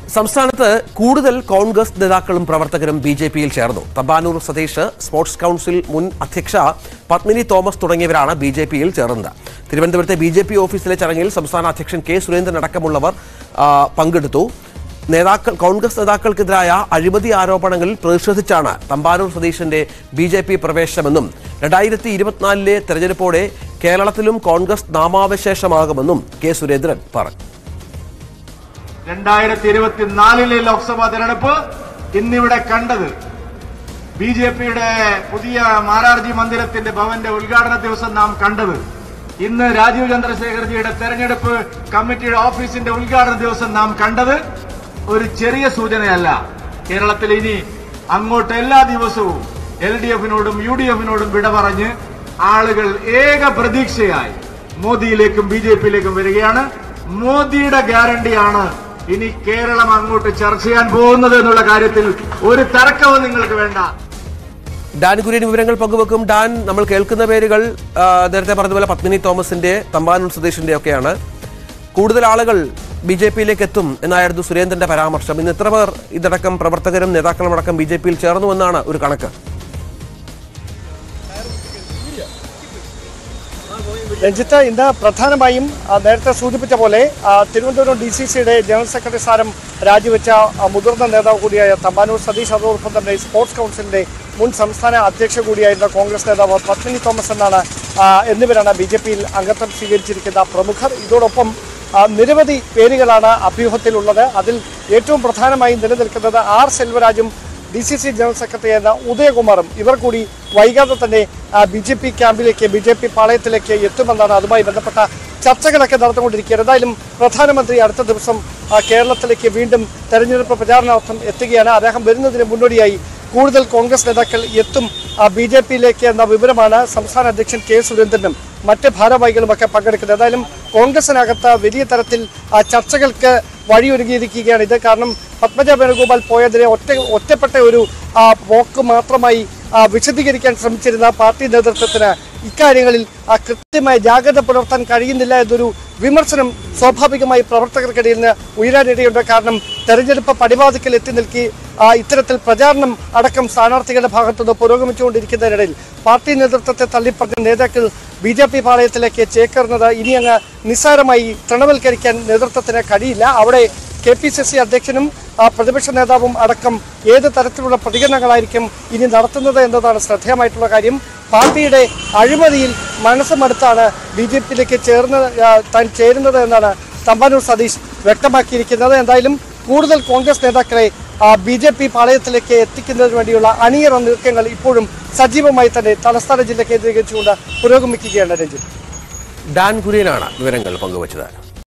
സംസ്ഥാനത്ത് കൂടുതൽ കോൺഗ്രസ് നേതാക്കളും പ്രവർത്തകരും ബി ജെ പിയിൽ ചേർന്നു തമ്പാനൂർ സതീഷ് സ്പോർട്സ് കൗൺസിൽ മുൻ അധ്യക്ഷ പത്മിനി തോമസ് തുടങ്ങിയവരാണ് ബി ജെ പിയിൽ ചേർന്നത് തിരുവനന്തപുരത്തെ ബി ജെ പി ഓഫീസിലെ ചടങ്ങിൽ സംസ്ഥാന അധ്യക്ഷൻ കെ സുരേന്ദ്രൻ അടക്കമുള്ളവർ ആ, പങ്കെടുത്തു നേതാക്കൾ കോൺഗ്രസ് നേതാക്കൾക്കെതിരായ അഴിമതി ആരോപണങ്ങളിൽ പ്രതിഷേധിച്ചാണ് തമ്പാനൂർ സതീശന്റെ ബി ജെ പി പ്രവേശനമെന്നും രണ്ടായിരത്തി ഇരുപത്തിനാലിലെ തെരഞ്ഞെടുപ്പോടെ കേരളത്തിലും കോൺഗ്രസ് നാമാവശേഷമാകുമെന്നും കെ സുരേന്ദ്രൻ പറഞ്ഞു രണ്ടായിരത്തി ഇരുപത്തിനാലിലെ ലോക്സഭാ തെരഞ്ഞെടുപ്പ് ഇന്നിവിടെ കണ്ടത് ബി ജെ പിയുടെ പുതിയ മാരാർജി മന്ദിരത്തിന്റെ ഭവന്റെ ഉദ്ഘാടന ദിവസം നാം കണ്ടത് ഇന്ന് രാജീവ് ചന്ദ്രശേഖർജിയുടെ തെരഞ്ഞെടുപ്പ് കമ്മിറ്റിയുടെ ഓഫീസിന്റെ ഉദ്ഘാടന ദിവസം നാം കണ്ടത് ഒരു ചെറിയ സൂചനയല്ല കേരളത്തിൽ ഇനി അങ്ങോട്ട് എല്ലാ ദിവസവും എൽ ഡി എഫിനോടും യു ഡി എഫിനോടും വിട പറഞ്ഞ് ആളുകൾ ഏക പ്രതീക്ഷയായി മോദിയിലേക്കും ബി ജെ പിയിലേക്കും വരികയാണ് മോദിയുടെ ഗ്യാരണ്ടിയാണ് ഇനി കേരളം അങ്ങോട്ട് ചർച്ച ചെയ്യാൻ പോകുന്നത് എന്നുള്ള കാര്യത്തിൽ ഒരു തർക്കവും നിങ്ങൾക്ക് വേണ്ട ഡാൻ കുര്യൻ വിവരങ്ങൾ പങ്കുവെക്കും ഡാൻ നമ്മൾ കേൾക്കുന്ന പേരുകൾ ആ, നേരത്തെ പറഞ്ഞതുപോലെ പത്മിനി തോമസിന്റെ തമ്പാനൂർ സതീഷിന്റെ ഒക്കെയാണ് കൂടുതൽ ആളുകൾ ബി ജെ പിയിലേക്ക് എത്തും എന്നായിരുന്നു സുരേന്ദ്രന്റെ പരാമർശം ഇന്ന് എത്ര പേർ ഇതടക്കം പ്രവർത്തകരും നേതാക്കളും അടക്കം ബി ജെ പിയിൽ ചേർന്നു എന്നാണ് ഒരു കണക്ക് രഞ്ജിത്ത് ഇന്ന് പ്രധാനമായും ആ, നേരത്തെ സൂചിപ്പിച്ച പോലെ ആ, തിരുവനന്തപുരം ഡി സി സിയുടെ ജനറൽ സെക്രട്ടറി സ്ഥാനം രാജിവെച്ച ആ, മുതിർന്ന നേതാവ് കൂടിയായ തമ്പാനൂർ സതീഷ് അതോടൊപ്പം തന്നെ സ്പോർട്സ് കൗൺസിലിന്റെ മുൻ സംസ്ഥാന അധ്യക്ഷ കൂടിയായിരുന്ന കോൺഗ്രസ് നേതാവ് പത്മിനി തോമസ് എന്നാണ് ആ, എന്നിവരാണ് ബി ജെ പിയിൽ അംഗത്വം സ്വീകരിച്ചിരിക്കുന്ന പ്രമുഖർ ഇതോടൊപ്പം ആ, നിരവധി പേരുകളാണ് അഭ്യൂഹത്തിലുള്ളത് അതിൽ ഏറ്റവും പ്രധാനമായും നിലനിൽക്കുന്നത് ആർ സെൽവരാജും D C C general secretary എന്ന ഉദയകുമാറും ഇവർ കൂടി വൈകാതെ തന്നെ ബി ജെ പി ക്യാമ്പിലേക്ക് ബി ജെ പി പാളയത്തിലേക്ക് എത്തുമെന്നാണ് അതുമായി ബന്ധപ്പെട്ട ചർച്ചകളൊക്കെ നടന്നുകൊണ്ടിരിക്കുകയാണ് എന്തായാലും പ്രധാനമന്ത്രി അടുത്ത ദിവസം ആ, കേരളത്തിലേക്ക് വീണ്ടും തെരഞ്ഞെടുപ്പ് പ്രചാരണാർത്ഥം എത്തുകയാണ് അദ്ദേഹം വരുന്നതിന് മുന്നോടിയായി കൂടുതൽ കോൺഗ്രസ് നേതാക്കൾ എത്തും ബി ജെ പിയിലേക്ക് എന്ന വിവരമാണ് സംസ്ഥാന അധ്യക്ഷൻ കെ സുരേന്ദ്രനും മറ്റ് ഭാരവാഹികളുമൊക്കെ പങ്കെടുക്കുന്നത് എന്തായാലും കോൺഗ്രസിനകത്ത് വലിയ തരത്തിൽ ആ, ചർച്ചകൾക്ക് വഴിയൊരുങ്ങിയിരിക്കുകയാണ് ഇത് കാരണം പത്മജ വേണുഗോപാൽ പോയതിനെ ഒറ്റ ഒറ്റപ്പെട്ട ഒരു ആ, പോക്ക് മാത്രമായി ആ, വിശദീകരിക്കാൻ ശ്രമിച്ചിരുന്ന പാർട്ടി നേതൃത്വത്തിന് ഇക്കാര്യങ്ങളിൽ ആ, കൃത്യമായ ജാഗ്രത പുലർത്താൻ കഴിയുന്നില്ല എന്നൊരു വിമർശനം സ്വാഭാവികമായി പ്രവർത്തകർക്കിടയിൽ നിന്ന് ഉയരാനിടയുണ്ട് കാരണം തെരഞ്ഞെടുപ്പ് പടിവാതിക്കൽ എത്തി നിൽക്കി ആ, ഇത്തരത്തിൽ പ്രചാരണം അടക്കം സ്ഥാനാർത്ഥികളുടെ ഭാഗത്തുനിന്ന് പുരോഗമിച്ചുകൊണ്ടിരിക്കുന്നതിനിടയിൽ പാർട്ടി നേതൃത്വത്തെ തള്ളിപ്പറഞ്ഞ നേതാക്കൾ ബി ജെ പി പാളയത്തിലേക്ക് ചേക്കേറുന്നത് ഇനി അങ്ങ് നിസ്സാരമായി തൃണവൽക്കരിക്കാൻ നേതൃത്വത്തിന് കഴിയില്ല അവിടെ കെ പി സി സി അധ്യക്ഷനും ആ, പ്രതിപക്ഷ നേതാവും അടക്കം ഏത് തരത്തിലുള്ള പ്രതികരണങ്ങളായിരിക്കും ഇനി നടത്തുന്നത് എന്നതാണ് ശ്രദ്ധേയമായിട്ടുള്ള കാര്യം പാർട്ടിയുടെ അഴിമതിയിൽ മനസ്സ് മടുത്താണ് ബി ജെ പിയിലേക്ക് ചേർന്ന് ആ, താൻ ചേരുന്നത് എന്നാണ് തമ്പാനൂർ സതീഷ് വ്യക്തമാക്കിയിരിക്കുന്നത് എന്തായാലും കൂടുതൽ കോൺഗ്രസ് നേതാക്കളെ ബി ജെ പി പാളയത്തിലേക്ക് എത്തിക്കുന്നതിന് വേണ്ടിയുള്ള അണിയറ നീക്കങ്ങൾ ഇപ്പോഴും സജീവമായി തന്നെ തലസ്ഥാന ജില്ല കേന്ദ്രീകരിച്ചുകൊണ്ട് പുരോഗമിക്കുകയാണ് രഞ്ജിത്ത് ഡാൻ കുര്യനാണ് വിവരങ്ങൾ പങ്കുവച്ചത്